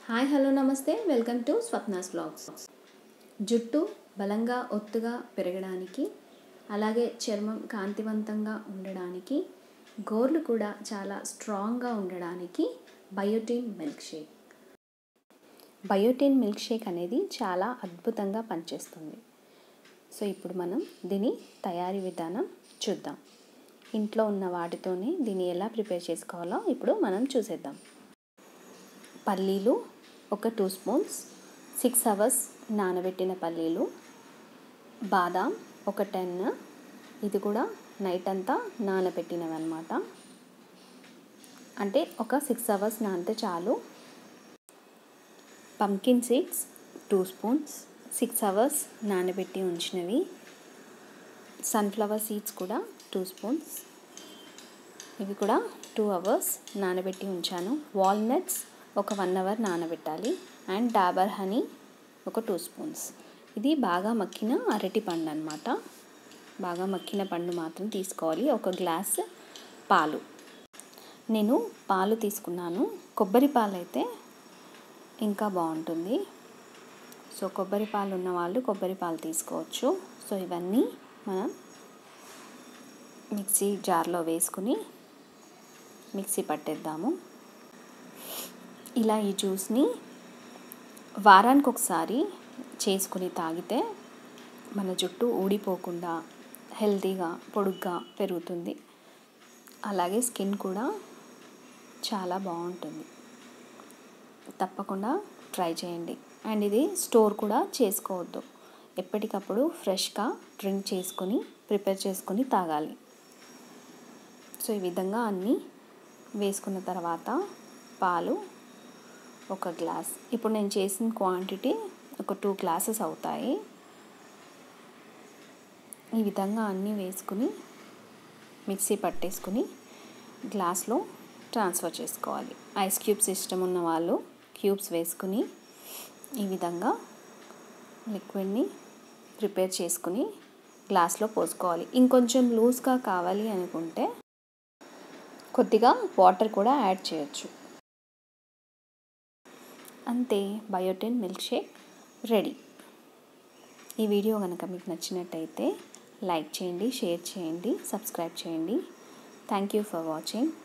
hi hello నమస్తే welcome to Swapna's blogs జుట్టు బలంగా ఒత్తుగా పెరగడానికి అలాగే చర్మం కాంతివంతంగా ఉండడానికి గోర్లు కూడా చాలా స్ట్రాంగ్గా ఉండడానికి biotin milk shake biotin milk shake అనేది చాలా అద్భుతంగా పనిచేస్తుంది సో ఇప్పుడు మనం దీని తయారీ విధానం చూద్దాం ఇంట్లో ఉన్న వాటితోనే దీన్ని ఎలా ప్రిపేర్ చేసుకోవాలో ఇప్పుడు మనం చూసేద్దాం పల్లీలు ఒక టూ స్పూన్స్ సిక్స్ అవర్స్ నానబెట్టిన పల్లీలు బాదాం ఒక టెన్ ఇది కూడా నైట్ అంతా నానబెట్టినవి అనమాట అంటే ఒక సిక్స్ అవర్స్ నానితే చాలు pumpkin seeds two spoons six hours నానబెట్టి ఉంచినవి సన్ఫ్లవర్ సీడ్స్ కూడా టూ స్పూన్స్ ఇవి కూడా టూ అవర్స్ నానబెట్టి ఉంచాను వాల్నట్స్ ఒక వన్ అవర్ నానబెట్టాలి అండ్ డాబర్ హనీ ఒక టూ స్పూన్స్ ఇది బాగా మక్కిన అరటి పండు అనమాట బాగా మక్కిన పండు మాత్రం తీసుకోవాలి ఒక గ్లాస్ పాలు నేను పాలు తీసుకున్నాను కొబ్బరి పాలు అయితే ఇంకా బాగుంటుంది సో కొబ్బరి పాలు ఉన్న వాళ్ళు కొబ్బరి పాలు తీసుకోవచ్చు సో ఇవన్నీ మనం మిక్సీ జార్లో వేసుకుని మిక్సీ పట్టేద్దాము ఇలా ఈ జ్యూస్ని వారానికి ఒకసారి చేసుకుని తాగితే మన జుట్టు ఊడిపోకుండా హెల్తీగా పొడుగ్గా పెరుగుతుంది అలాగే స్కిన్ కూడా చాలా బాగుంటుంది తప్పకుండా ట్రై చేయండి అండ్ ఇది స్టోర్ కూడా చేసుకోవద్దు ఎప్పటికప్పుడు ఫ్రెష్గా డ్రింక్ చేసుకొని ప్రిపేర్ చేసుకొని తాగాలి సో ఈ విధంగా అన్నీ వేసుకున్న తర్వాత పాలు ఒక గ్లాస్ ఇప్పుడు నేను చేసిన క్వాంటిటీ ఒక టూ గ్లాసెస్ అవుతాయి ఈ విధంగా అన్నీ వేసుకుని మిక్సీ పట్టేసుకుని గ్లాస్లో ట్రాన్స్ఫర్ చేసుకోవాలి ఐస్ క్యూబ్స్ ఇష్టం ఉన్న వాళ్ళు క్యూబ్స్ వేసుకుని ఈ విధంగా లిక్విడ్ని ప్రిపేర్ చేసుకుని గ్లాస్లో పోసుకోవాలి ఇంకొంచెం లూజ్గా కావాలి అనుకుంటే కొద్దిగా వాటర్ కూడా యాడ్ చేయొచ్చు అంతే బయోటిన్ మిల్క్ షేక్ రెడీ ఈ వీడియో కనుక మీకు నచ్చినట్టయితే లైక్ చేయండి షేర్ చేయండి సబ్స్క్రైబ్ చేయండి థ్యాంక్ యూ ఫర్ వాచింగ్